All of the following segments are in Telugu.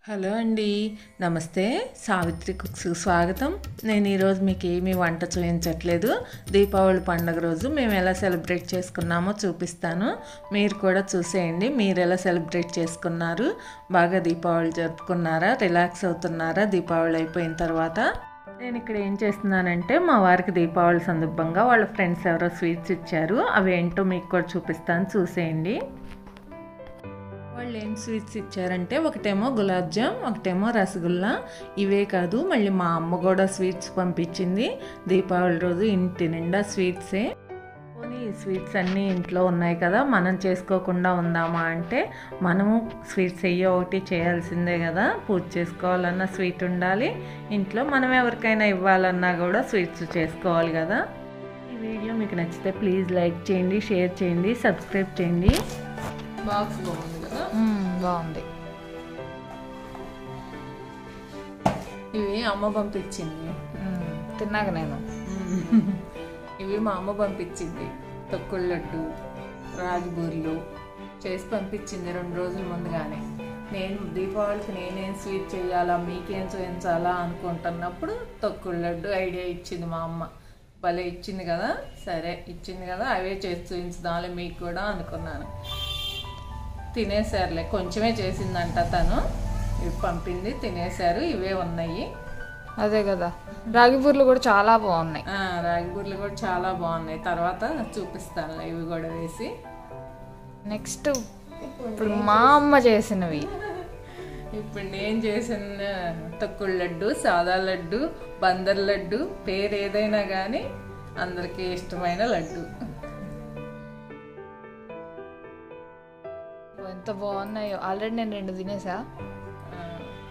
హలో అండి నమస్తే సావిత్రి కుక్స్ స్వాగతం నేను ఈరోజు మీకు ఏమీ వంట చూపించట్లేదు దీపావళి పండుగ రోజు మేము ఎలా సెలబ్రేట్ చేసుకున్నామో చూపిస్తాను మీరు కూడా చూసేయండి మీరు ఎలా సెలబ్రేట్ చేసుకున్నారు బాగా దీపావళి జరుపుకున్నారా రిలాక్స్ అవుతున్నారా దీపావళి అయిపోయిన తర్వాత నేను ఇక్కడ ఏం చేస్తున్నానంటే మా వారికి దీపావళి సందర్భంగా వాళ్ళ ఫ్రెండ్స్ ఎవరో స్వీట్స్ ఇచ్చారు అవి ఏంటో మీకు కూడా చూపిస్తాను చూసేయండి వాళ్ళు ఏం స్వీట్స్ ఇచ్చారంటే ఒకటేమో గులాబ్ జామ్ ఒకటేమో రసగుల్లా ఇవే కాదు మళ్ళీ మా అమ్మ కూడా స్వీట్స్ పంపించింది దీపావళి రోజు ఇంటి నిండా స్వీట్సే పోనీ ఈ స్వీట్స్ అన్నీ ఇంట్లో ఉన్నాయి కదా మనం చేసుకోకుండా ఉందామా అంటే మనము స్వీట్స్ అయ్యో ఒకటి చేయాల్సిందే కదా పూజ చేసుకోవాలన్నా స్వీట్ ఉండాలి ఇంట్లో మనం ఎవరికైనా ఇవ్వాలన్నా కూడా స్వీట్స్ చేసుకోవాలి కదా ఈ వీడియో మీకు నచ్చితే ప్లీజ్ లైక్ చేయండి షేర్ చేయండి సబ్స్క్రైబ్ చేయండి బాక్స్ బాగుంది కదా బాగుంది ఇవి అమ్మ పంపించింది మ్మ్. తిన్నాక నేను ఇవి మా అమ్మ పంపించింది తొక్కుడు లడ్డు రాగిబూర్లు చేసి పంపించింది రెండు రోజుల ముందుగానే నేను దీపావళికి నేనేం స్వీట్ చేయాలా మీకేం చూపించాలా అనుకుంటున్నప్పుడు తొక్కుడు లడ్డు ఐడియా ఇచ్చింది మా అమ్మ భలే ఇచ్చింది కదా సరే ఇచ్చింది కదా అవే చేసి చూపించుదాంలే మీకు కూడా అనుకున్నాను తినేసారులే కొంచెమే చేసిందంట తను ఇవి పంపింది తినేశారు ఇవే ఉన్నాయి అదే కదా రాగి బూర్లు కూడా చాలా బాగున్నాయి ఆ, రాగి బూర్లు కూడా చాలా బాగున్నాయి తర్వాత చూపిస్తాను ఇవి కూడా వేసి నెక్స్ట్ ఇప్పుడు మా అమ్మ చేసినవి ఇప్పుడు నేను చేసిన తొక్కుడు లడ్డు సాదా లడ్డు బందర్ లడ్డు పేరు ఏదైనా కానీ అందరికీ ఇష్టమైన లడ్డు ఎంత బాగున్నాయో ఆల్రెడీ నేను రెండు తినేసా ఆ,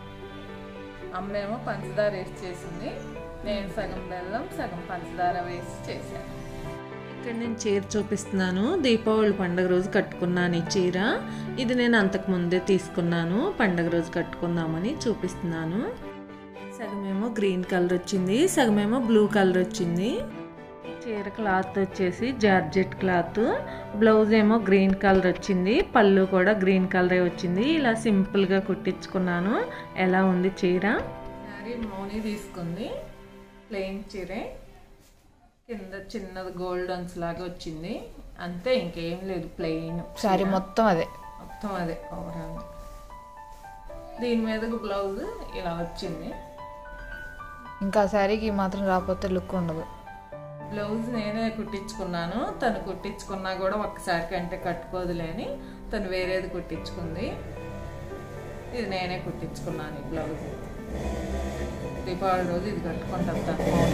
అమ్మేమో పంచదార వేసి చేసింది నేను సగం బెల్లం సగం పంచదార వేసి చేశాను ఇక్కడ నేను చీర చూపిస్తున్నాను దీపావళి పండుగ రోజు కట్టుకున్నాను ఈ చీర ఇది నేను అంతకు ముందే తీసుకున్నాను పండుగ రోజు కట్టుకుందామని చూపిస్తున్నాను సగమేమో గ్రీన్ కలర్ వచ్చింది సగమేమో బ్లూ కలర్ వచ్చింది చీర క్లాత్ వచ్చేసి జార్జెట్ క్లాత్ బ్లౌజ్ ఏమో గ్రీన్ కలర్ వచ్చింది పళ్ళు కూడా గ్రీన్ కలరే వచ్చింది ఇలా సింపుల్గా కుట్టించుకున్నాను ఎలా ఉంది చీర శారీ మోనీ తీసుకుంది ప్లెయిన్ చీరే కింద చిన్నది గోల్డెన్స్ లాగా వచ్చింది అంతే ఇంకేం లేదు ప్లెయిన్ సారీ మొత్తం అదే మొత్తం అదే ఓవరాల్ దీని మీదకు బ్లౌజ్ ఇలా వచ్చింది ఇంకా శారీకి మాత్రం రాకపోతే లుక్ ఉండదు బ్లౌజ్ నేనే కుట్టించుకున్నాను తను కుట్టించుకున్నా కూడా ఒక్కసారి కంటే కట్టుకోదులే అని తను వేరేది కుట్టించుకుంది ఇది నేనే కుట్టించుకున్నాను ఈ బ్లౌజ్ దీపావళి రోజు ఇది కట్టుకుంటాను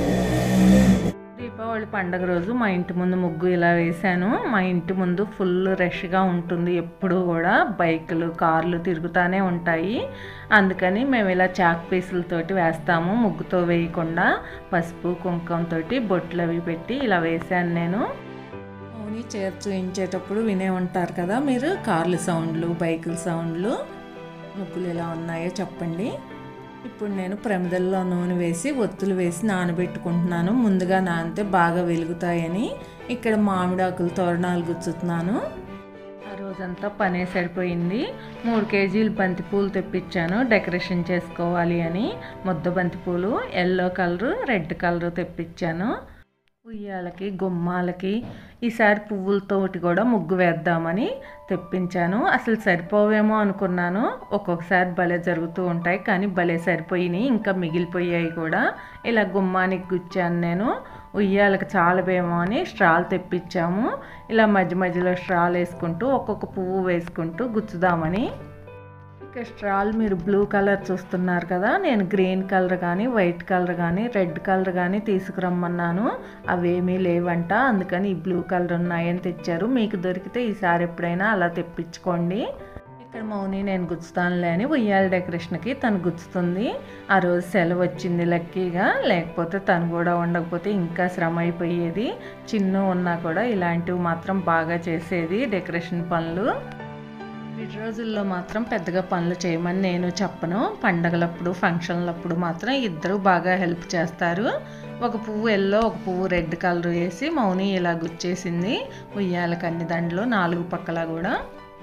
తను దీపావళి పండగ రోజు మా ఇంటి ముందు ముగ్గు ఇలా వేశాను మా ఇంటి ముందు ఫుల్ రష్గా ఉంటుంది ఎప్పుడు కూడా బైకులు కార్లు తిరుగుతూనే ఉంటాయి అందుకని మేము ఇలా చాక్ పీసులతోటి వేస్తాము ముగ్గుతో వేయకుండా పసుపు కుంకుమతో బొట్లు అవి పెట్టి ఇలా వేశాను నేను అవుని చీర చూయించేటప్పుడు వినే ఉంటారు కదా మీరు కార్ల సౌండ్లు బైకుల సౌండ్లు ముగ్గులు ఎలా ఉన్నాయో చెప్పండి ఇప్పుడు నేను ప్రమిదల్లో నూనె వేసి ఒత్తులు వేసి నానబెట్టుకుంటున్నాను ముందుగా నానితే బాగా వెలుగుతాయని ఇక్కడ మామిడాకులు తోరణాలు గుచ్చుతున్నాను ఆ రోజంతా పనే సరిపోయింది మూడు కేజీలు బంతి పూలు తెప్పించాను డెకరేషన్ చేసుకోవాలి అని ముద్ద బంతి పూలు ఎల్లో కలరు రెడ్ కలరు తెప్పించాను ఉయ్యాలకి గుమ్మాలకి ఈసారి పువ్వులతోటి కూడా ముగ్గు వేద్దామని తెప్పించాను అసలు సరిపోవేమో అనుకున్నాను ఒక్కొక్కసారి భలే జరుగుతూ ఉంటాయి కానీ భలే సరిపోయినాయి ఇంకా మిగిలిపోయాయి కూడా ఇలా గుమ్మానికి గుచ్చాను నేను ఉయ్యాలకు చాలవేమో అని స్ట్రాలు తెప్పించాము ఇలా మధ్య మధ్యలో స్ట్రాలు వేసుకుంటూ ఒక్కొక్క పువ్వు వేసుకుంటూ గుచ్చుదామని ఇక స్ట్రాల్ మీరు బ్లూ కలర్ చూస్తున్నారు కదా నేను గ్రీన్ కలర్ కానీ వైట్ కలర్ కానీ రెడ్ కలర్ కానీ తీసుకురమ్మన్నాను అవేమీ లేవంట అందుకని ఈ బ్లూ కలర్ ఉన్నాయని తెచ్చారు మీకు దొరికితే ఈసారి ఎప్పుడైనా అలా తెప్పించుకోండి ఇక్కడ మౌని నేను గుచ్చుతానులే అని ఉయ్యాల డెకరేషన్కి తను గుచ్చుతుంది ఆ రోజు సెలవు వచ్చింది లక్కీగా లేకపోతే తను కూడా ఉండకపోతే ఇంకా శ్రమ అయిపోయేది చిన్ను ఉన్నా కూడా ఇలాంటివి మాత్రం బాగా చేసేది డెకరేషన్ పనులు వీటి రోజుల్లో మాత్రం పెద్దగా పనులు చేయమని నేను చెప్పను పండగలప్పుడు ఫంక్షన్లప్పుడు మాత్రం ఇద్దరు బాగా హెల్ప్ చేస్తారు ఒక పువ్వు ఎల్లో ఒక పువ్వు రెడ్ కలర్ వేసి మౌని ఇలా గుచ్చేసింది ఉయ్యాల కన్ని దండలు నాలుగు పక్కల కూడా ఇక్కడ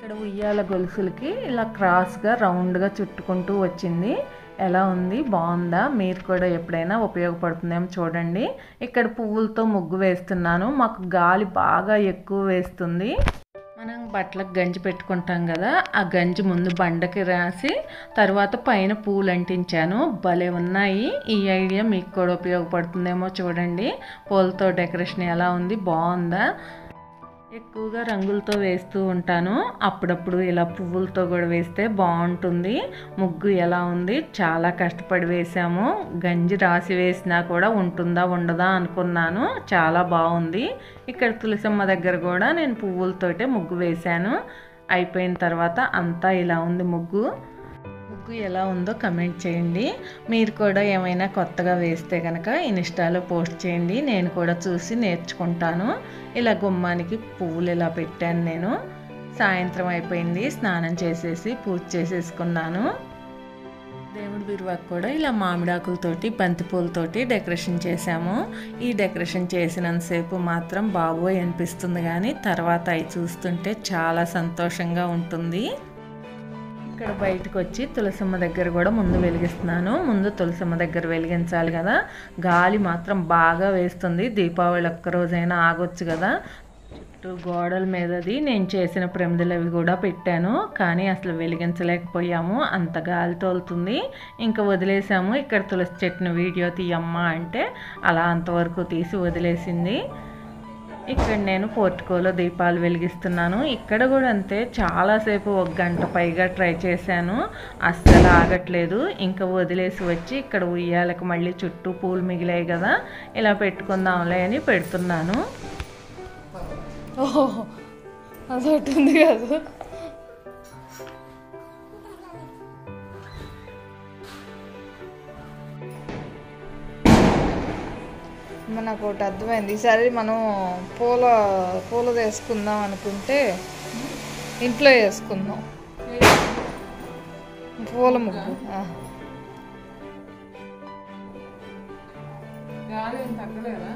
ఇక్కడ ఉయ్యాల గొలుసులకి ఇలా క్రాస్గా రౌండ్గా చుట్టుకుంటూ వచ్చింది ఎలా ఉంది బాగుందా మీరు కూడా ఎప్పుడైనా ఉపయోగపడుతుందేమో చూడండి ఇక్కడ పువ్వులతో ముగ్గు వేస్తున్నాను మాకు గాలి బాగా ఎక్కువ వేస్తుంది మనం బట్టలకు గంజి పెట్టుకుంటాం కదా ఆ గంజి ముందు బండకి రాసి తర్వాత పైన పూలు అంటించాను భలే ఉన్నాయి ఈ ఐడియా మీకు కూడా ఉపయోగపడుతుందేమో చూడండి పూలతో డెకరేషన్ ఎలా ఉంది బాగుందా ఎక్కువగా రంగులతో వేస్తూ ఉంటాను అప్పుడప్పుడు ఇలా పువ్వులతో కూడా వేస్తే బాగుంటుంది ముగ్గు ఎలా ఉంది చాలా కష్టపడి వేసాము గంజి రాసి వేసినా కూడా ఉంటుందా ఉండదా అనుకున్నాను చాలా బాగుంది ఇక్కడ తులసమ్మ దగ్గర కూడా నేను పువ్వులతోటే ముగ్గు వేశాను అయిపోయిన తర్వాత అంతా ఇలా ఉంది ముగ్గు ముగ్గు ఎలా ఉందో కమెంట్ చేయండి మీరు కూడా ఏమైనా కొత్తగా వేస్తే కనుక ఇన్స్టాలో పోస్ట్ చేయండి నేను కూడా చూసి నేర్చుకుంటాను ఇలా గుమ్మానికి పువ్వులు ఇలా పెట్టాను నేను సాయంత్రం అయిపోయింది స్నానం చేసేసి పూజ చేసేసుకున్నాను దేవుడి బిరువాకు కూడా ఇలా మామిడాకులతోటి బంతి పూలతోటి డెకరేషన్ చేశాము ఈ డెకరేషన్ చేసినంతసేపు మాత్రం బాబోయ్ అనిపిస్తుంది కానీ తర్వాత అవి చూస్తుంటే చాలా సంతోషంగా ఉంటుంది ఇక్కడ బయటకు వచ్చి తులసమ్మ దగ్గర కూడా ముందు వెలిగిస్తున్నాను ముందు తులసమ్మ దగ్గర వెలిగించాలి కదా గాలి మాత్రం బాగా వేస్తుంది దీపావళి ఒక్క రోజైనా ఆగొచ్చు కదా చుట్టూ గోడల మీదది నేను చేసిన ప్రమిదలు అవి కూడా పెట్టాను కానీ అసలు వెలిగించలేకపోయాము అంత గాలి తోలుతుంది ఇంకా వదిలేసాము ఇక్కడ తులసి చెట్టును వీడియో తీయమ్మా అంటే అలా అంతవరకు తీసి వదిలేసింది ఇక్కడ నేను పోర్టుకోలో దీపాలు వెలిగిస్తున్నాను ఇక్కడ కూడా అంతే చాలాసేపు ఒక గంట పైగా ట్రై చేశాను అస్సలు ఆగట్లేదు ఇంకా వదిలేసి వచ్చి ఇక్కడ ఉయ్యాలకు మళ్ళీ చుట్టూ పూలు మిగిలాయి కదా ఇలా పెట్టుకుందాంలే అని పెడుతున్నాను ఓహో అదొకటి ఉంది కాదు అమ్మ, నాకు ఒకటి అర్థమైంది ఈసారి మనం పూల పూలది వేసుకుందాం అనుకుంటే ఇంట్లో వేసుకుందాం పూల ముగ్గు ఆ. గాలి ఏం తగ్గలేదా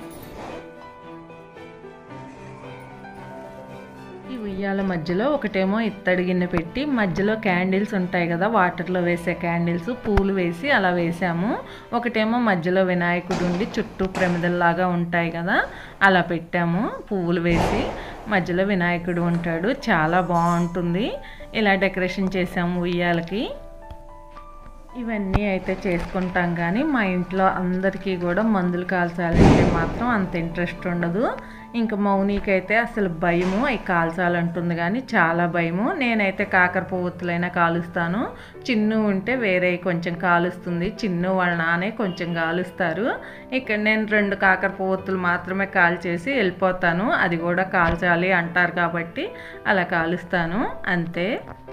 ఈ ఉయ్యాల మధ్యలో ఒకటేమో ఇత్తడి గిన్నె పెట్టి మధ్యలో క్యాండిల్స్ ఉంటాయి కదా వాటర్లో వేసే క్యాండిల్స్ పూలు వేసి అలా వేసాము ఒకటేమో మధ్యలో వినాయకుడు ఉండి చుట్టూ ప్రమిదల్లాగా ఉంటాయి కదా అలా పెట్టాము పువ్వులు వేసి మధ్యలో వినాయకుడు ఉంటాడు చాలా బాగుంటుంది ఇలా డెకరేషన్ చేసాము ఉయ్యాలకి ఇవన్నీ అయితే చేసుకుంటాం కానీ మా ఇంట్లో అందరికీ కూడా మందులు కాల్చాలంటే మాత్రం అంత ఇంట్రెస్ట్ ఉండదు ఇంకా మౌనికి అయితే అసలు భయము అవి కాల్చాలంటుంది కానీ చాలా భయము నేనైతే కాకర పువ్వుతులైనా కాలుస్తాను చిన్ను ఉంటే వేరే కొంచెం కాలుస్తుంది చిన్ను వాళ్ళ నానే కొంచెం కాలుస్తారు ఇక్కడ నేను రెండు కాకర పువ్వుతులు మాత్రమే కాల్చేసి వెళ్ళిపోతాను అది కూడా కాల్చాలి అంటారు కాబట్టి అలా కాలుస్తాను అంతే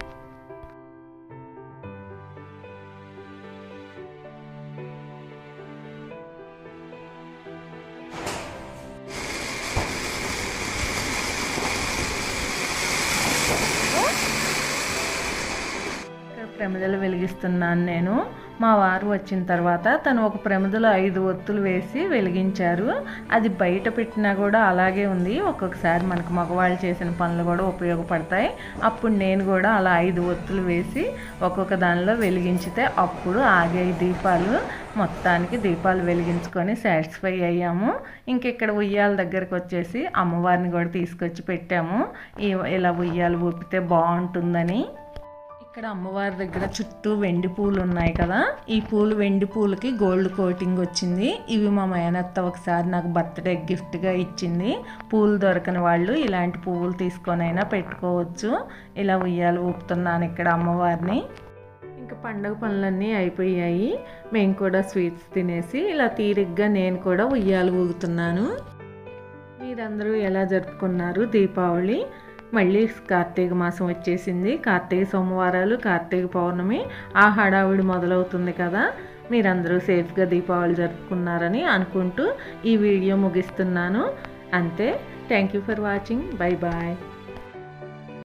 ఇక్కడ ప్రమిదలు వెలిగిస్తున్నాను నేను మా వారు వచ్చిన తర్వాత తను ఒక ప్రమిదలో ఐదు ఒత్తులు వేసి వెలిగించారు అది బయట పెట్టినా కూడా అలాగే ఉంది ఒక్కొక్కసారి మనకు మగవాళ్ళు చేసిన పనులు కూడా ఉపయోగపడతాయి అప్పుడు నేను కూడా అలా ఐదు ఒత్తులు వేసి ఒక్కొక్క దానిలో వెలిగించితే అప్పుడు ఆగాయి దీపాలు మొత్తానికి దీపాలు వెలిగించుకొని సాటిస్ఫై అయ్యాము ఇంక ఇక్కడ ఉయ్యాల దగ్గరకు వచ్చేసి అమ్మవారిని కూడా తీసుకొచ్చి పెట్టాము ఈ- ఇలా ఉయ్యాలు ఊపితే బాగుంటుందని ఇక్కడ అమ్మవారి దగ్గర చుట్టూ వెండి పూలు ఉన్నాయి కదా ఈ పూలు వెండి పూలకి గోల్డ్ కోటింగ్ వచ్చింది ఇవి మా మేనత్త ఒకసారి నాకు బర్త్డే గిఫ్ట్గా ఇచ్చింది పూలు దొరకని వాళ్ళు ఇలాంటి పువ్వులు తీసుకొనైనా పెట్టుకోవచ్చు ఇలా ఉయ్యాలు ఊపుతున్నాను ఇక్కడ అమ్మవారిని ఇంకా పండగ పనులన్నీ అయిపోయాయి మేము కూడా స్వీట్స్ తినేసి ఇలా తీరిగ్గా నేను కూడా ఉయ్యాలు ఊగుతున్నాను మీరందరూ ఎలా జరుపుకున్నారు దీపావళి మళ్ళీ కార్తీక మాసం వచ్చేసింది కార్తీక సోమవారాలు కార్తీక పౌర్ణమి ఆ హడావిడి మొదలవుతుంది కదా మీరందరూ సేఫ్గా దీపావళి జరుపుకున్నారని అనుకుంటూ ఈ వీడియో ముగిస్తున్నాను అంతే thank you for watching bye bye